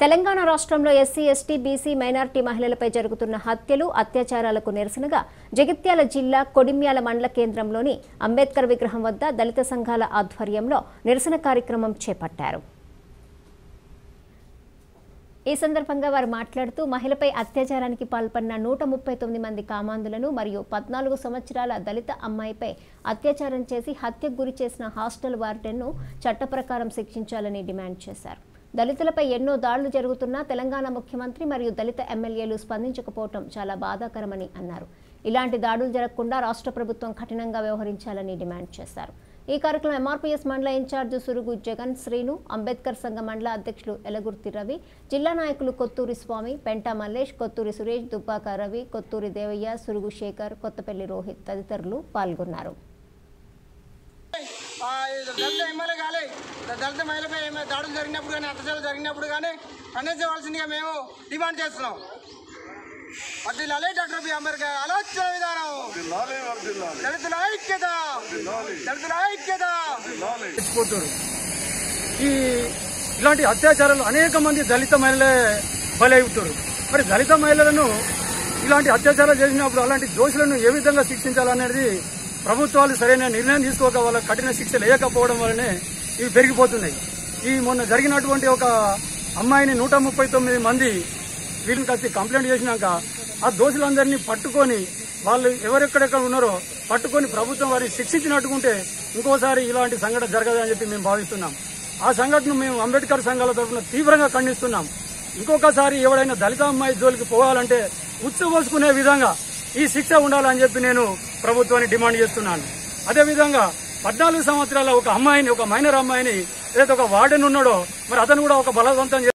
తెలంగాణ రాష్ట్రంలో SC ST BC minority మహిళలపై జరుగుతున్న హత్యలు అత్యాచారాలకు నిరసనగా జగిత్యాల జిల్లా కొడిమ్యాల మండల కేంద్రంలోని అంబేద్కర్ విగ్రహం వద్ద దళిత సంఘాల ఆధ్వర్యంలో నిరసన కార్యక్రమం చేపట్టారు ఈ సందర్భంగా వారు మాట్లాడుతూ మహిళపై అత్యాచారానికి పాల్పడిన నూట ముప్పై తొమ్మిది మంది కామాంధులను మరియు పద్నాలుగు సంవత్సరాల దళిత అమ్మాయిపై అత్యాచారం చేసి హత్యకు గురి చేసిన హాస్టల్ వార్డెన్ను చట్ట ప్రకారం శిక్షించాలని డిమాండ్ చేశారు దళితులపై ఎన్నో దాడులు జరుగుతున్నా తెలంగాణ ముఖ్యమంత్రి మరియు దళిత ఎమ్మెల్యేలు స్పందించకపోవడం చాలా బాధాకరమని అన్నారు ఇలాంటి దాడులు జరగకుండా రాష్ట్ర ప్రభుత్వం కఠినంగా వ్యవహరించాలని డిమాండ్ చేశారు ఈ కార్యక్రమం ఎంఆర్పీఎస్ మండల ఇన్ఛార్జ్ సురుగు జగన్ శ్రీను అంబేద్కర్ సంఘ మండల అధ్యక్షులు ఎలగుర్తి రవి జిల్లా నాయకులు కొత్తూరి స్వామి పెంటా మల్లేష్ కొత్తూరి సురేష్ దుబ్బాక రవి కొత్తూరి దేవయ్య సురుగు శేఖర్ కొత్తపల్లి రోహిత్ తదితరులు పాల్గొన్నారు ఆ, ఇది దళిత ఎమ్మెల్యే కానీ దళిత మహిళపై ఏమైనా దాడులు జరిగినప్పుడు కానీ అత్యాచారాలు జరిగినప్పుడు కానీ ఖండించవలసిందిగా మేము డిమాండ్ చేస్తున్నాం వర్దిల్లాలి డాక్టర్ బి అంబేద్కర్ ఆలోచన విధానం వర్ధిల్లాలి, వర్ధిల్లాలి, దళితుల ఐక్యత వర్ధిల్లాలి, దళితుల ఐక్యత వర్ధిల్లాలి. చచ్చిపోతారు ఈ ఇలాంటి అత్యాచారాలు అనేక మంది దళిత మహిళలే బలవుతారు మరి దళిత మహిళలను ఇలాంటి అత్యాచారాలు చేసినప్పుడు అలాంటి దోషులను ఏ విధంగా శిక్షించాలనేది ప్రభుత్వాలు సరైన నిర్ణయం తీసుకోక వాళ్ళ కఠిన శిక్ష లేకపోవడం వల్లనే ఇవి పెరిగిపోతున్నాయి ఈ మొన్న జరిగినటువంటి ఒక అమ్మాయిని నూట ముప్పై తొమ్మిది మంది వీళ్ళని కలిసి కంప్లైంట్ చేసినాక ఆ దోషులందరినీ పట్టుకొని వాళ్ళు ఎవరెక్కడెక్కడ ఉన్నారో పట్టుకొని ప్రభుత్వం వారిని శిక్షించినట్టుకుంటే ఇంకోసారి ఇలాంటి సంఘటన జరగదని చెప్పి మేము భావిస్తున్నాం ఆ సంఘటన మేము అంబేద్కర్ సంఘాల తరఫున తీవ్రంగా ఖండిస్తున్నాం ఇంకొకసారి ఎవడైనా దళిత అమ్మాయి జోలికి పోవాలంటే ఉచ్చబోసుకునే విధంగా ఈ శిక్ష ఉండాలని చెప్పి నేను ప్రభుత్వాన్ని డిమాండ్ చేస్తున్నాను అదేవిధంగా పద్నాలుగు సంవత్సరాల ఒక అమ్మాయిని ఒక మైనర్ అమ్మాయిని ఏదైతే ఒక వార్డెన్ ఉన్నాడో మరి అతను కూడా ఒక బలవంతం